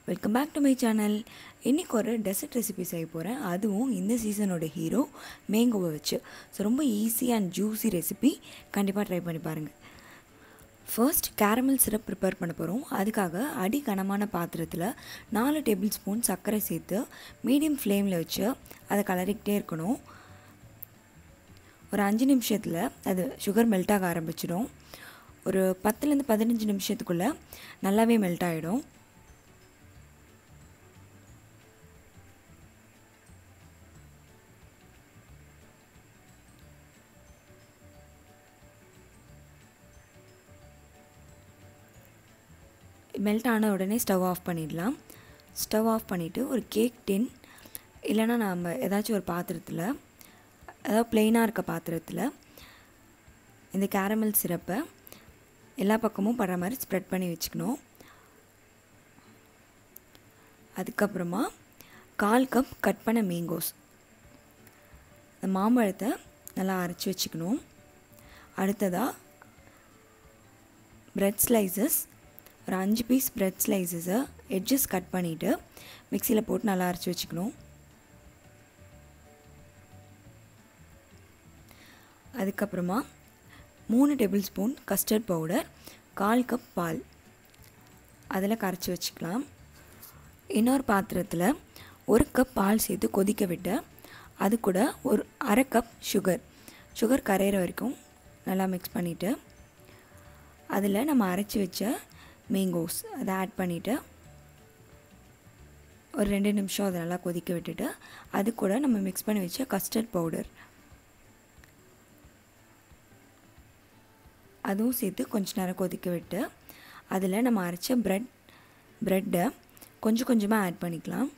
welcome back to my channel இன்றைக்கி ஒரு dessert recipe செய்ய போகிறேன் அதுவும் இந்த சீசனோட ஹீரோ மேங்கோவை வச்சு ஸோ ரொம்ப ஈஸி அண்ட் ஜூஸி ரெசிபி கண்டிப்பாக ட்ரை பண்ணி பாருங்கள் ஃபர்ஸ்ட் கேரமல் சிரப் ப்ரிப்பேர் பண்ண போகிறோம் அதுக்காக அடி கனமான பாத்திரத்தில் நாலு டேபிள் ஸ்பூன் சர்க்கரை சேர்த்து மீடியம் ஃப்ளேமில் வச்சு அதை கலரிக்கிட்டே இருக்கணும் ஒரு அஞ்சு நிமிஷத்தில் அது சுகர் மெல்ட் ஆக ஆரம்பிச்சிடும் ஒரு பத்துலேருந்து பதினஞ்சு நிமிஷத்துக்குள்ளே நல்லாவே மெல்ட் ஆகிடும் மெல்ட் ஆன உடனே ஸ்டவ் ஆஃப் பண்ணிடலாம் ஸ்டவ் ஆஃப் பண்ணிவிட்டு ஒரு கேக் டின் இல்லைனா நம்ம ஏதாச்சும் ஒரு பாத்திரத்தில் அதாவது ப்ளெயினாக இருக்க பாத்திரத்தில் இந்த கேரமல் சிரப்பை எல்லா பக்கமும் படுற மாதிரி ஸ்ப்ரெட் பண்ணி வச்சுக்கணும் அதுக்கப்புறமா கால் கப் கட் பண்ண மேங்கோஸ் இந்த மாம்பழத்தை நல்லா அரைச்சி வச்சுக்கணும் அடுத்ததாக ப்ரெட் ஸ்லைசஸ் ஒரு அஞ்சு பீஸ் ப்ரெட் ஸ்லைசஸை எட்ஜஸ் கட் பண்ணிவிட்டு மிக்சியில் போட்டு நல்லா அரைச்சி வச்சுக்கணும் அதுக்கப்புறமா மூணு டேபிள் ஸ்பூன் கஸ்டர்ட் பவுடர் கால் கப் பால் அதில் கரைச்சி வச்சுக்கலாம் இன்னொரு பாத்திரத்தில் ஒரு கப் பால் சேர்த்து கொதிக்க விட்டு அது கூட ஒரு அரை கப் சுகர் சுகர் கரையிற வரைக்கும் நல்லா மிக்ஸ் பண்ணிவிட்டு அதில் நம்ம அரைச்சி வச்ச மேங்கோஸ் அதை ஆட் பண்ணிவிட்டு ஒரு ரெண்டு நிமிஷம் அதை நல்லா கொதிக்க விட்டுட்டு அது கூட நம்ம மிக்ஸ் பண்ணி வச்ச கஸ்டர்ட் பவுடர் அதுவும் சேர்த்து கொஞ்ச நேரம் கொதிக்க விட்டு அதில் நம்ம அரைச்ச ப்ரெட் ப்ரெட்டை கொஞ்சம் கொஞ்சமாக ஆட் பண்ணிக்கலாம்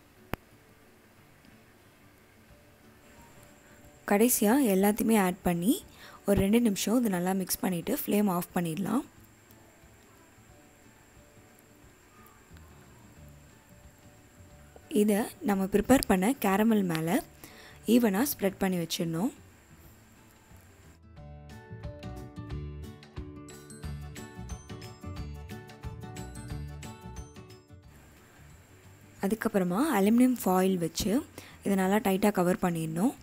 கடைசியாக எல்லாத்தையுமே ஆட் பண்ணி ஒரு ரெண்டு நிமிஷம் இது நல்லா மிக்ஸ் பண்ணிவிட்டு ஃப்ளேம் ஆஃப் பண்ணிடலாம் இதை நம்ம ப்ரிப்பேர் பண்ண கேரமல் மேலே ஈவனாக ஸ்ப்ரெட் பண்ணி வச்சிடணும் அதுக்கப்புறமா அலுமினியம் ஃபாயில் வச்சு இதை நல்லா டைட்டாக கவர் பண்ணிடணும்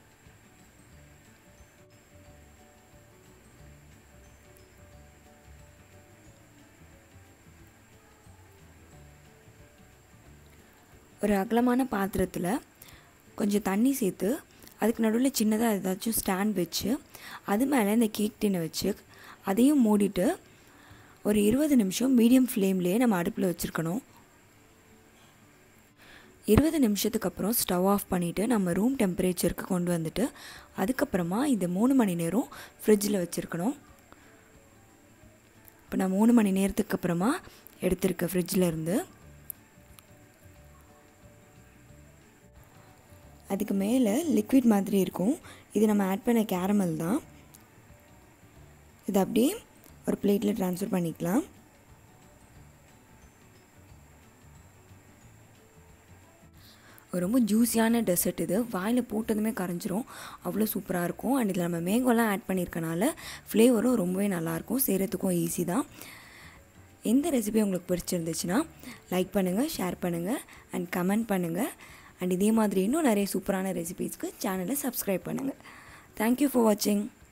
ஒரு அகலமான பாத்திரத்தில் கொஞ்சம் தண்ணி சேர்த்து அதுக்கு நடுவில் சின்னதாக ஏதாச்சும் ஸ்டாண்ட் வச்சு அது மேலே இந்த கேக் டின்னை வச்சு அதையும் மூடிட்டு ஒரு இருபது நிமிஷம் மீடியம் ஃப்ளேம்லேயே நம்ம அடுப்பில் வச்சுருக்கணும் இருபது நிமிஷத்துக்கு அப்புறம் ஸ்டவ் ஆஃப் பண்ணிவிட்டு நம்ம ரூம் டெம்பரேச்சருக்கு கொண்டு வந்துட்டு அதுக்கப்புறமா இது மூணு மணி நேரம் ஃப்ரிட்ஜில் வச்சுருக்கணும் இப்போ நான் மூணு மணி நேரத்துக்கு அப்புறமா எடுத்திருக்கேன் ஃப்ரிட்ஜில் இருந்து அதுக்கு மேலே லிக்விட் மாதிரி இருக்கும் இது நம்ம ஆட் பண்ண கேரமல் தான் இது அப்படியே ஒரு பிளேட்டில் ட்ரான்ஸ்ஃபர் பண்ணிக்கலாம் ரொம்ப ஜூஸியான டெசர்ட் இது வாயில் போட்டதுமே கரைஞ்சிரும் அவ்வளோ சூப்பராக இருக்கும் அண்ட் இதில் நம்ம மேங்கோலாம் ஆட் பண்ணியிருக்கனால ஃப்ளேவரும் ரொம்பவே நல்லாயிருக்கும் செய்கிறதுக்கும் ஈஸி தான் இந்த ரெசிபி உங்களுக்கு பிடிச்சிருந்துச்சுன்னா லைக் பண்ணுங்கள் ஷேர் பண்ணுங்கள் அண்ட் கமெண்ட் பண்ணுங்கள் அண்ட் இதே மாதிரி இன்னும் நிறைய சூப்பரான ரெசிபீஸ்க்கு சேனலை சப்ஸ்கிரைப் பண்ணுங்கள் தேங்க்யூ ஃபார் வாட்சிங்